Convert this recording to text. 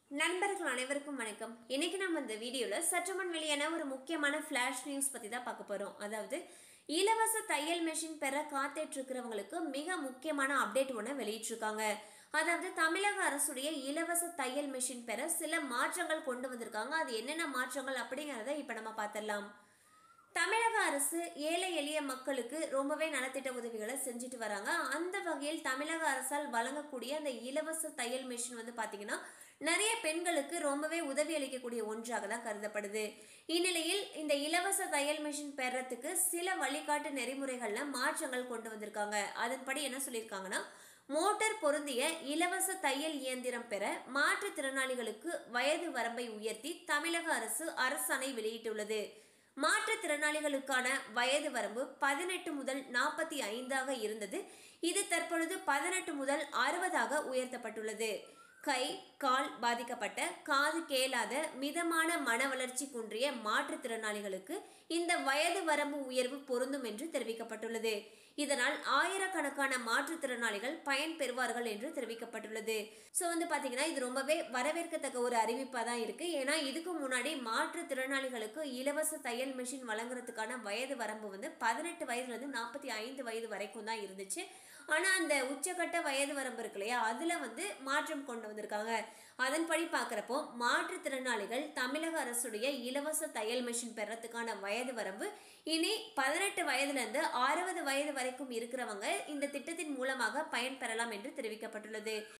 நண்பர்கள் அனைவருக்கும் வணக்கம் இன்னைக்கு நம்ம இந்த வீடியோவில் சற்று முன் வெளியான ஒரு முக்கியமான ஃப்ளாஷ் நியூஸ் பற்றி தான் பார்க்க போகிறோம் அதாவது இலவச தையல் மெஷின் பெற காத்துட்டு இருக்கிறவங்களுக்கு மிக முக்கியமான அப்டேட் ஒன்று வெளியிட்டிருக்காங்க அதாவது தமிழக அரசுடைய இலவச தையல் மெஷின் பெற சில மாற்றங்கள் கொண்டு வந்திருக்காங்க அது என்னென்ன மாற்றங்கள் அப்படிங்கிறத இப்போ நம்ம பார்த்துடலாம் தமிழக அரசு ஏழை எளிய மக்களுக்கு ரொம்பவே நலத்திட்ட உதவிகளை செஞ்சுட்டு வராங்க அந்த வகையில் தமிழக அரசால் வழங்கக்கூடிய அந்த இலவச தையல் மிஷின் வந்து பார்த்தீங்கன்னா நிறைய பெண்களுக்கு ரொம்பவே உதவி அளிக்கக்கூடிய ஒன்றாக தான் கருதப்படுது இந்நிலையில் இந்த இலவச தையல் மிஷின் பெறத்துக்கு சில வழிகாட்டு நெறிமுறைகள்ல மாற்றங்கள் கொண்டு வந்திருக்காங்க அதன்படி என்ன சொல்லியிருக்காங்கன்னா மோட்டார் பொருந்திய இலவச தையல் இயந்திரம் பெற மாற்றுத்திறனாளிகளுக்கு வயது வரம்பை உயர்த்தி தமிழக அரசு அரசாணை வெளியிட்டுள்ளது மாற்றுத்திறனாளிகளுக்கான வயது வரம்பு பதினெட்டு முதல் நாற்பத்தி ஐந்தாக இருந்தது இது தற்பொழுது பதினெட்டு முதல் அறுபதாக உயர்த்தப்பட்டுள்ளது கை கால் பாதிக்கப்பட்ட காது கேளாத மிதமான மன வளர்ச்சி குன்றிய மாற்றுத்திறனாளிகளுக்கு இந்த வயது வரம்பு உயர்வு பொருந்தும் என்று தெரிவிக்கப்பட்டுள்ளது இதனால் ஆயிரக்கணக்கான மாற்றுத்திறனாளிகள் பயன் பெறுவார்கள் என்று தெரிவிக்கப்பட்டுள்ளது ஸோ வந்து பார்த்தீங்கன்னா இது ரொம்பவே வரவேற்கத்தக்க ஒரு அறிவிப்பாக தான் இருக்கு ஏன்னா இதுக்கு முன்னாடி மாற்றுத்திறனாளிகளுக்கு இலவச தையல் மிஷின் வழங்குறதுக்கான வயது வரம்பு வந்து பதினெட்டு வயதுலேருந்து நாற்பத்தி ஐந்து வயது வரைக்கும் தான் இருந்துச்சு ஆனால் அந்த உச்சக்கட்ட வயது வரம்பு இருக்கு இல்லையா அதில் வந்து மாற்றம் கொண்டு வந்திருக்காங்க அதன்படி பார்க்குறப்போ மாற்றுத்திறனாளிகள் தமிழக அரசுடைய இலவச தையல் மிஷின் பெறத்துக்கான வயது வரம்பு இனி பதினெட்டு வயதுலேருந்து அறுபது வயது வரைக்கும் இருக்கிறவங்க இந்த திட்டத்தின் மூலமாக பயன்பெறலாம் என்று தெரிவிக்கப்பட்டுள்ளது